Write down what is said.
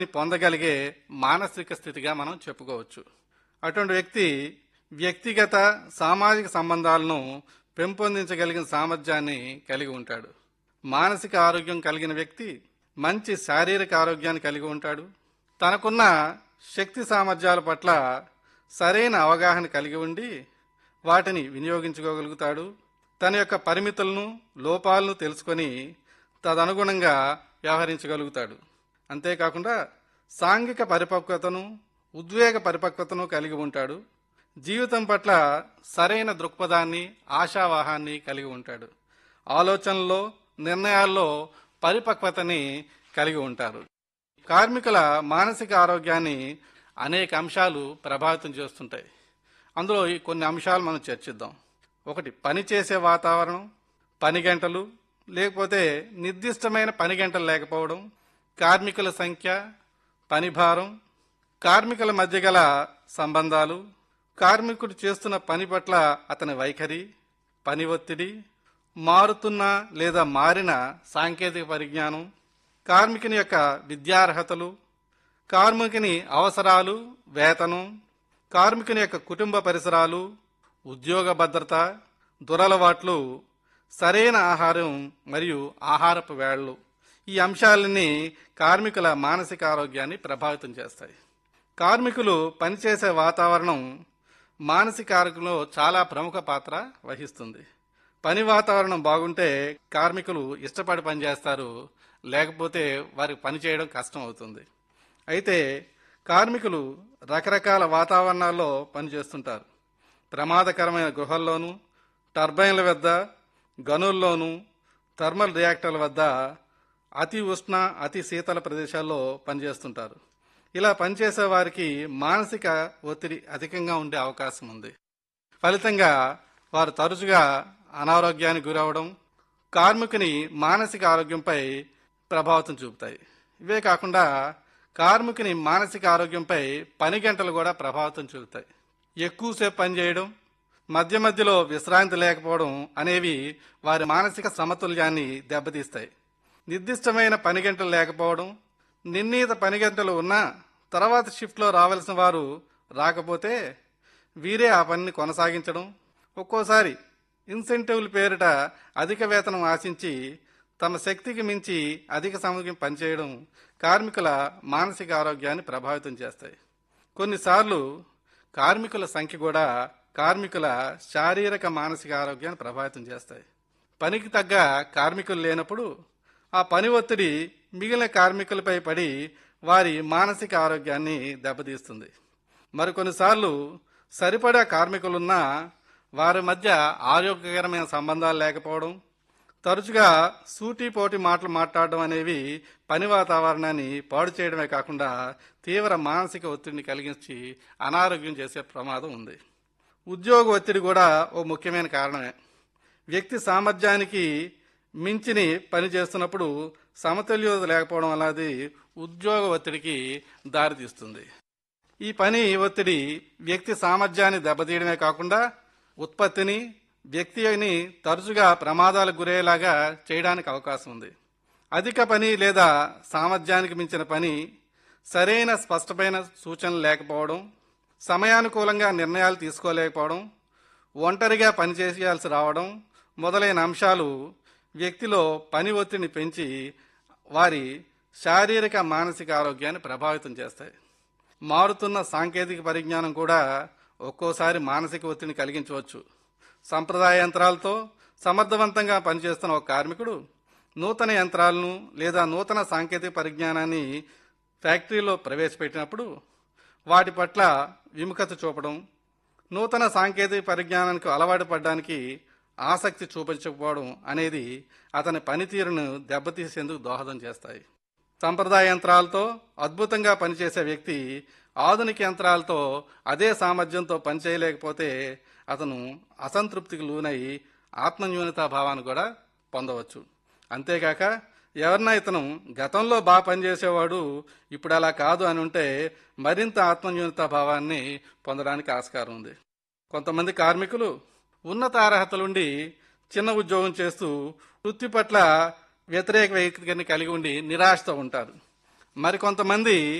పొందగలిగే మానసిక స్థితిగా మనం చెప్పుకోవచ్చు అటువంటి వ్యక్తి వ్యక్తిగత సామాజిక సంబంధాలను పెంపొందించగలిగిన సామర్థ్యాన్ని కలిగి ఉంటాడు మానసిక ఆరోగ్యం కలిగిన వ్యక్తి మంచి శారీరక ఆరోగ్యాన్ని కలిగి ఉంటాడు తనకున్న శక్తి సామర్థ్యాల పట్ల సరైన అవగాహన కలిగి ఉండి వాటిని వినియోగించుకోగలుగుతాడు తన యొక్క పరిమితులను లోపాలను తెలుసుకొని తదనుగుణంగా వ్యవహరించగలుగుతాడు అంతేకాకుండా సాంఘిక పరిపక్వతను ఉద్వేగ పరిపక్వతను కలిగి ఉంటాడు జీవితం పట్ల సరైన దృక్పథాన్ని ఆశావాహాన్ని కలిగి ఉంటాడు ఆలోచనల్లో నిర్ణయాల్లో పరిపక్వతని కలిగి ఉంటారు కార్మికుల మానసిక ఆరోగ్యాన్ని అనేక అంశాలు ప్రభావితం చేస్తుంటాయి అందులో ఈ కొన్ని అంశాలు మనం చర్చిద్దాం ఒకటి పని చేసే వాతావరణం పని గంటలు లేకపోతే నిర్దిష్టమైన పని గంటలు లేకపోవడం కార్మికుల సంఖ్య పని భారం కార్మికుల మధ్య గల సంబంధాలు కార్మికుడు చేస్తున్న పని పట్ల అతని వైఖరి పని ఒత్తిడి మారుతున్న లేదా మారిన సాంకేతిక పరిజ్ఞానం కార్మికుని యొక్క విద్యార్హతలు కార్మికుని అవసరాలు వేతనం కార్మికుని యొక్క కుటుంబ పరిసరాలు ఉద్యోగ భద్రత దురలవాట్లు సరైన ఆహారం మరియు ఆహారపు వేళలు ఈ అంశాలన్నీ కార్మికుల మానసిక ఆరోగ్యాన్ని ప్రభావితం చేస్తాయి కార్మికులు పనిచేసే వాతావరణం మానసిక ఆరోగ్యంలో చాలా ప్రముఖ పాత్ర వహిస్తుంది పని వాతావరణం బాగుంటే కార్మికులు ఇష్టపడి పనిచేస్తారు లేకపోతే వారికి పని చేయడం కష్టం అవుతుంది అయితే కార్మికులు రకరకాల వాతావరణాల్లో పనిచేస్తుంటారు ప్రమాదకరమైన గృహాల్లోనూ టర్బైన్ల వద్ద గనుల్లోనూ థర్మల్ రియాక్టర్ల వద్ద అతి ఉష్ణ అతి శీతల ప్రదేశాల్లో పనిచేస్తుంటారు ఇలా పనిచేసే వారికి మానసిక ఒత్తిడి అధికంగా ఉండే అవకాశం ఉంది ఫలితంగా వారు తరచుగా అనారోగ్యానికి గురవడం కార్మికుని మానసిక ఆరోగ్యంపై ప్రభావితం చూపుతాయి ఇవే కాకుండా కార్మికుని మానసిక ఆరోగ్యంపై పని గంటలు కూడా ప్రభావితం చూపుతాయి ఎక్కువసేపు పనిచేయడం మధ్య మధ్యలో విశ్రాంతి లేకపోవడం అనేవి వారి మానసిక సమతుల్యాన్ని దెబ్బతీస్తాయి నిర్దిష్టమైన పని గంటలు లేకపోవడం నిర్ణీత పని గంటలు ఉన్నా తర్వాత షిఫ్ట్లో రావాల్సిన వారు రాకపోతే వీరే ఆ పనిని కొనసాగించడం ఒక్కోసారి ఇన్సెంటివ్ల పేరిట అధిక వేతనం ఆశించి తమ శక్తికి మించి అధిక సమయం పనిచేయడం కార్మికుల మానసిక ఆరోగ్యాన్ని ప్రభావితం చేస్తాయి కొన్నిసార్లు కార్మికుల సంఖ్య కూడా కార్మికుల శారీరక మానసిక ఆరోగ్యాన్ని ప్రభావితం చేస్తాయి పనికి తగ్గ కార్మికులు లేనప్పుడు ఆ పని ఒత్తిడి మిగిలిన కార్మికులపై పడి వారి మానసిక ఆరోగ్యాన్ని దెబ్బతీస్తుంది మరికొన్నిసార్లు సరిపడా కార్మికులున్నా వారి మధ్య ఆరోగ్యకరమైన సంబంధాలు లేకపోవడం తరచుగా సూటిపోటి మాటలు మాట్లాడడం అనేవి పని వాతావరణాన్ని పాడు చేయడమే కాకుండా తీవ్ర మానసిక ఒత్తిడిని కలిగించి అనారోగ్యం చేసే ప్రమాదం ఉంది ఉద్యోగ ఒత్తిడి కూడా ఓ ముఖ్యమైన కారణమే వ్యక్తి సామర్థ్యానికి మించిని పని చేస్తున్నప్పుడు సమతుల్యత లేకపోవడం వల్ల అది ఉద్యోగ ఒత్తిడికి దారితీస్తుంది ఈ పని ఒత్తిడి వ్యక్తి సామర్థ్యాన్ని దెబ్బతీయడమే కాకుండా ఉత్పత్తిని వ్యక్తిని తరచుగా ప్రమాదాలకు గురయ్యేలాగా చేయడానికి అవకాశం ఉంది అధిక పని లేదా సామర్థ్యానికి మించిన పని సరైన స్పష్టమైన సూచనలు లేకపోవడం సమయానుకూలంగా నిర్ణయాలు తీసుకోలేకపోవడం ఒంటరిగా పనిచేయాల్సి రావడం మొదలైన అంశాలు వ్యక్తిలో పని ఒత్తిడిని పెంచి వారి శారీరక మానసిక ఆరోగ్యాన్ని ప్రభావితం చేస్తాయి మారుతున్న సాంకేతిక పరిజ్ఞానం కూడా ఒక్కోసారి మానసిక ఒత్తిడిని కలిగించవచ్చు సంప్రదాయ యంత్రాలతో సమర్థవంతంగా పనిచేస్తున్న ఒక కార్మికుడు నూతన యంత్రాలను లేదా నూతన సాంకేతిక పరిజ్ఞానాన్ని ఫ్యాక్టరీలో ప్రవేశపెట్టినప్పుడు వాటి పట్ల విముఖత చూపడం నూతన సాంకేతిక పరిజ్ఞానానికి అలవాటు పడడానికి ఆసక్తి చూపించకపోవడం అనేది అతని పనితీరును దెబ్బతీసేందుకు దోహదం చేస్తాయి సంప్రదాయ యంత్రాలతో అద్భుతంగా పనిచేసే వ్యక్తి ఆధునిక యంత్రాలతో అదే సామర్థ్యంతో పనిచేయలేకపోతే అతను అసంతృప్తికి లోనై ఆత్మన్యూనతా భావాన్ని కూడా పొందవచ్చు అంతేకాక ఎవరన్నా ఇతను గతంలో బాగా పనిచేసేవాడు ఇప్పుడు అలా కాదు అని ఉంటే మరింత ఆత్మన్యూనతా భావాన్ని పొందడానికి ఆస్కారం ఉంది కొంతమంది కార్మికులు ఉన్నత అర్హతలుండి చిన్న ఉద్యోగం చేస్తూ వృత్తి పట్ల వ్యతిరేక వైఖరిని కలిగి ఉండి నిరాశతో ఉంటారు మరికొంతమంది